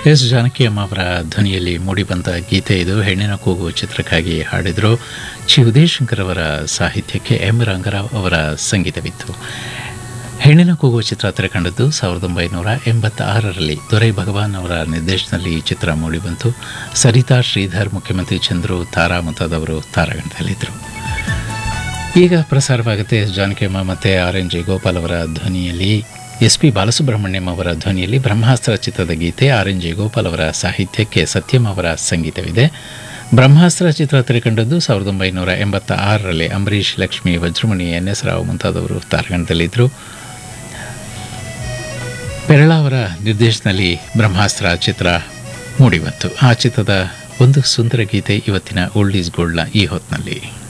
S Janaki ಅಮ್ಮ ಅವರ ಧ್ವನಿಯಲ್ಲಿ ಮೂಡಿಬಂದ ಗೀತೆ ಇದು ಹೆಣ್ಣಿನ ಕೂಗು ಚಿತ್ರಕ್ಕಾಗಿ ಹಾಡಿದರು ಚಿ ಉದಯಶಂಕರ್ ಅವರ ಸಾಹಿತ್ಯಕ್ಕೆ ಎಂ ರಂಗರಾವ್ ಅವರ ಸಂಗೀತವಿತ್ತು ಹೆಣ್ಣಿನ ಕೂಗು ಚಿತ್ರ ತೆರೆಕಂಡದ್ದು ಸಾವಿರದ ಒಂಬೈನೂರ ಎಂಬತ್ತಾರರಲ್ಲಿ ದೊರೈ ಭಗವಾನ್ ಅವರ ನಿರ್ದೇಶನದಲ್ಲಿ ಈ ಚಿತ್ರ ಮೂಡಿಬಂತು ಸರಿತಾ ಶ್ರೀಧರ್ ಮುಖ್ಯಮಂತ್ರಿ ಚಂದ್ರು ತಾರಾ ಮುಂತಾದವರು ತಾರಾಗಣದಲ್ಲಿದ್ದರು ಈಗ ಪ್ರಸಾರವಾಗುತ್ತೆ ಎಸ್ ಜಾನಕಿಯಮ್ಮ ಮತ್ತು ಆರ್ ಎನ್ ಜೆ ಗೋಪಾಲ್ ಅವರ ಧ್ವನಿಯಲ್ಲಿ ಎಸ್ ಪಿ ಬಾಲಸುಬ್ರಹ್ಮಣ್ಯಂ ಅವರ ಧ್ವನಿಯಲ್ಲಿ ಬ್ರಹ್ಮಾಸ್ತ್ರ ಚಿತ್ರದ ಗೀತೆ ಆರ್ ಎನ್ ಜೆ ಗೋಪಾಲ್ ಅವರ ಸಾಹಿತ್ಯಕ್ಕೆ ಸತ್ಯಂ ಅವರ ಸಂಗೀತವಿದೆ ಬ್ರಹ್ಮಾಸ್ತ್ರ ಚಿತ್ರ ತೆರೆಕಂಡದ್ದು ಸಾವಿರದ ಒಂಬೈನೂರ ಎಂಬತ್ತ ಆರರಲ್ಲಿ ಅಂಬರೀಷ್ ಲಕ್ಷ್ಮಿ ವಜ್ರಮಣಿ ಎನ್ ಎಸ್ ರಾವ್ ಮುಂತಾದವರು ತಾರಗಣದಲ್ಲಿದ್ದರು ಪೆರಳ ಅವರ ನಿರ್ದೇಶನದಲ್ಲಿ ಬ್ರಹ್ಮಾಸ್ತ್ರ ಚಿತ್ರ ಮೂಡಿಬಂತು ಆ ಚಿತ್ರದ ಒಂದು ಸುಂದರ ಗೀತೆ ಇವತ್ತಿನ ಓಲ್ಡ್ ಈಸ್ ಗೋಲ್ಡ್ನ ಈ ಹೊತ್ತಿನಲ್ಲಿ